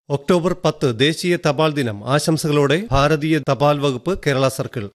October പത്ത് ദേശീയ തപാൽ ദിനം ആശംസകളോടെ ഭാരതീയ തപാൽ വകുപ്പ് കേരള സർക്കിൾ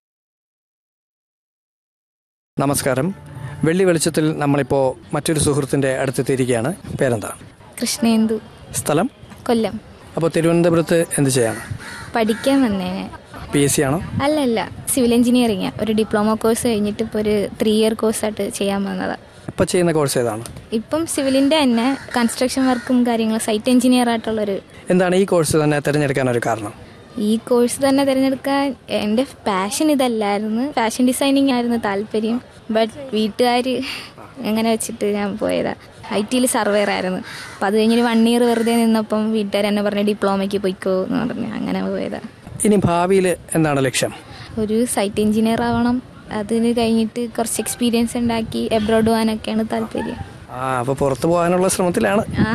നമസ്കാരം വെള്ളി വെളിച്ചത്തിൽ നമ്മളിപ്പോൾ മറ്റൊരു സുഹൃത്തിൻ്റെ അടുത്തെത്തിയിരിക്കുകയാണ് പേരെന്താ കൃഷ്ണേന്ദു സ്ഥലം കൊല്ലം അപ്പോൾ തിരുവനന്തപുരത്ത് എന്ത് ചെയ്യാണ് പഠിക്കാൻ വന്നേനെ പി എസ് സി ആണോ അല്ലല്ല സിവിൽ എഞ്ചിനീയറിംഗ് ഒരു ഡിപ്ലോമ കോഴ്സ് കഴിഞ്ഞിട്ട് ഇപ്പോൾ ഒരു ത്രീ ഇയർ കോഴ്സായിട്ട് ചെയ്യാൻ വന്നതാ ഇപ്പോൾ ചെയ്യുന്ന കോഴ്സ് ഏതാണ് ഇപ്പം സിവിലിൻ്റെ തന്നെ കൺസ്ട്രക്ഷൻ വർക്കും കാര്യങ്ങളും സൈറ്റ് എഞ്ചിനീയർ ആയിട്ടുള്ളൊരു എന്താണ് ഈ കോഴ്സ് തന്നെ തിരഞ്ഞെടുക്കാൻ ഒരു കാരണം ഈ കോഴ്സ് തന്നെ തിരഞ്ഞെടുക്കാൻ എൻ്റെ പാഷൻ ഇതല്ലായിരുന്നു ഫാഷൻ ഡിസൈനിങ് ആയിരുന്നു താല്പര്യം ബട്ട് വീട്ടുകാർ എങ്ങനെ വെച്ചിട്ട് ഞാൻ പോയതാ ഐ ടിയിൽ സർവേർ ആയിരുന്നു അപ്പം അത് കഴിഞ്ഞൊരു വൺ ഇയർ വെറുതെ നിന്നപ്പം വീട്ടുകാർ എന്നെ പറഞ്ഞ് ഡിപ്ലോമയ്ക്ക് പോയിക്കോ എന്ന് പറഞ്ഞു അങ്ങനെ പോയതാ ഇനി ഭാവിയിൽ എന്താണ് ലക്ഷ്യം ഒരു സൈറ്റ് എഞ്ചിനീയർ ആവണം അതിന് കഴിഞ്ഞിട്ട് കുറച്ച് എക്സ്പീരിയൻസ് ഉണ്ടാക്കി എബ്രോഡ് പോകാനൊക്കെയാണ് താല്പര്യം ആ അപ്പോൾ പുറത്ത് പോകാനുള്ള ശ്രമത്തിലാണ് ആ.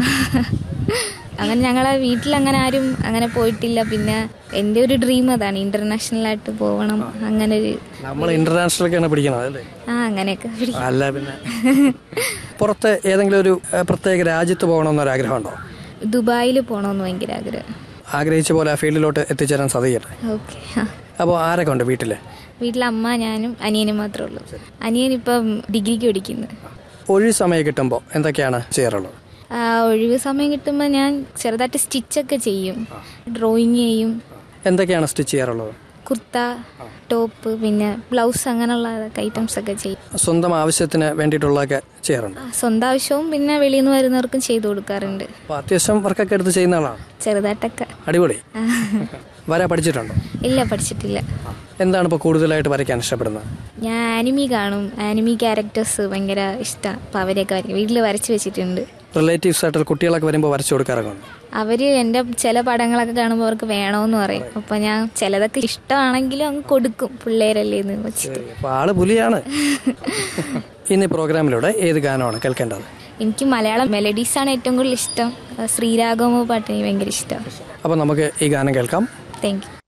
അങ്ങനെ ഞങ്ങളെ വീട്ടിൽ അങ്ങനെ ആരും അങ്ങനെ പോയിട്ടില്ല പിന്നെ എൻ്റെ ഒരു ഡ്രീം അതാണ് ഇന്റർനാഷണൽ ആയിട്ട് പോകണം അങ്ങനെ ഒരു നമ്മൾ ഇൻ്റർനാഷണലൊക്കെയാണ് പഠിക്കുന്നത് അല്ലേ ആ അങ്ങനെയൊക്കെ പിടി- അല്ല പിന്നെ പുറത്ത് ഏതെങ്കിലും ഒരു ഏഹ്, പ്രത്യേക രാജ്യത്ത് പോകണമെന്നൊരാഗ്രഹമുണ്ടോ ദുബായിൽ പോകണമെന്ന് ഭയങ്കര ആഗ്രഹം ആഗ്രഹിച്ച പോലെ ആ ഫീൽഡിലോട്ട് എത്തിച്ചേരാൻ സാധിക്കട്ടെ ഓക്കെ അപ്പോൾ ആരൊക്കെ ഉണ്ട് വീട്ടിൽ വീട്ടിൽ അമ്മ ഞാനും അനിയനും മാത്രമേ ഉള്ളൂ അനിയൻ ഇപ്പം ഡിഗ്രിക്ക് പഠിക്കുന്നു ഒഴിവ് സമയം കിട്ടുമ്പോൾ എന്തൊക്കെയാണ് ചെയ്യാറുള്ളത് ആ, ഒഴിവ് സമയം കിട്ടുമ്പോൾ ഞാൻ ചെറുതായിട്ട് സ്റ്റിച്ചൊക്കെ ചെയ്യും ഡ്രോയിങ് ചെയ്യും എന്തൊക്കെയാണ് സ്റ്റിച്ച് ചെയ്യാറുള്ളത് കുർത്ത ടോപ്പ് പിന്നെ ബ്ലൗസ് അങ്ങനെയുള്ള ഐറ്റംസ് ഒക്കെ ചെയ്യും സ്വന്തം ആവശ്യത്തിന് വേണ്ടിയിട്ടുള്ളതൊക്കെ ചെയ്യാറുണ്ട് ആ, സ്വന്തം ആവശ്യവും പിന്നെ വെളിയിൽ നിന്ന് വരുന്നവർക്കും ചെയ്തു കൊടുക്കാറുണ്ട് അപ്പോൾ അത്യാവശ്യം വർക്കൊക്കെ എടുത്ത് ചെയ്യുന്ന ആളാണ് ചെറുതായിട്ടൊക്കെ അടിപൊളി ആ. വരാ പഠിച്ചിട്ടുണ്ടോ ഇല്ല പഠിച്ചിട്ടില്ല എന്താണ് ഇപ്പോൾ കൂടുതലായിട്ട് വരയ്ക്കാൻ ഇഷ്ടപ്പെടുന്നത് ഞാൻ ആനിമി കാണും ആനിമി ക്യാരക്ടേഴ്സ് ഭയങ്കര ഇഷ്ടമാണ് അപ്പോൾ അവരെയൊക്കെ വരയ്ക്കും വീട്ടിൽ വരച്ച് വെച്ചിട്ടുണ്ട് റിലേറ്റീവ്സ് ആയിട്ട് കുട്ടികളൊക്കെ വരുമ്പോൾ വരച്ചു കൊടുക്കാറൊക്കെ ഉണ്ട് അവർ എൻ്റെ ചില പടങ്ങളൊക്കെ കാണുമ്പോൾ അവർക്ക് വേണമെന്ന് പറയും അപ്പോൾ ഞാൻ ചിലതൊക്കെ ഇഷ്ടമാണെങ്കിലും അങ്ങ് കൊടുക്കും പിള്ളേരല്ലേ എന്ന് വെച്ചിട്ട് അപ്പോൾ ആള് പുലിയാണ് ഇന്ന് ഈ പ്രോഗ്രാമിലൂടെ ഏത് ഗാനമാണ് കേൾക്കേണ്ടത് എനിക്ക് മലയാളം മെലഡീസാണ് ഏറ്റവും കൂടുതൽ ഇഷ്ടം ശ്രീരാഗമോ പാട്ട് എനിക്ക് ഭയങ്കര ഇഷ്ടമാണ് അപ്പോൾ നമുക്ക് ഈ ഗാനം കേൾക്കാം താങ്ക് യു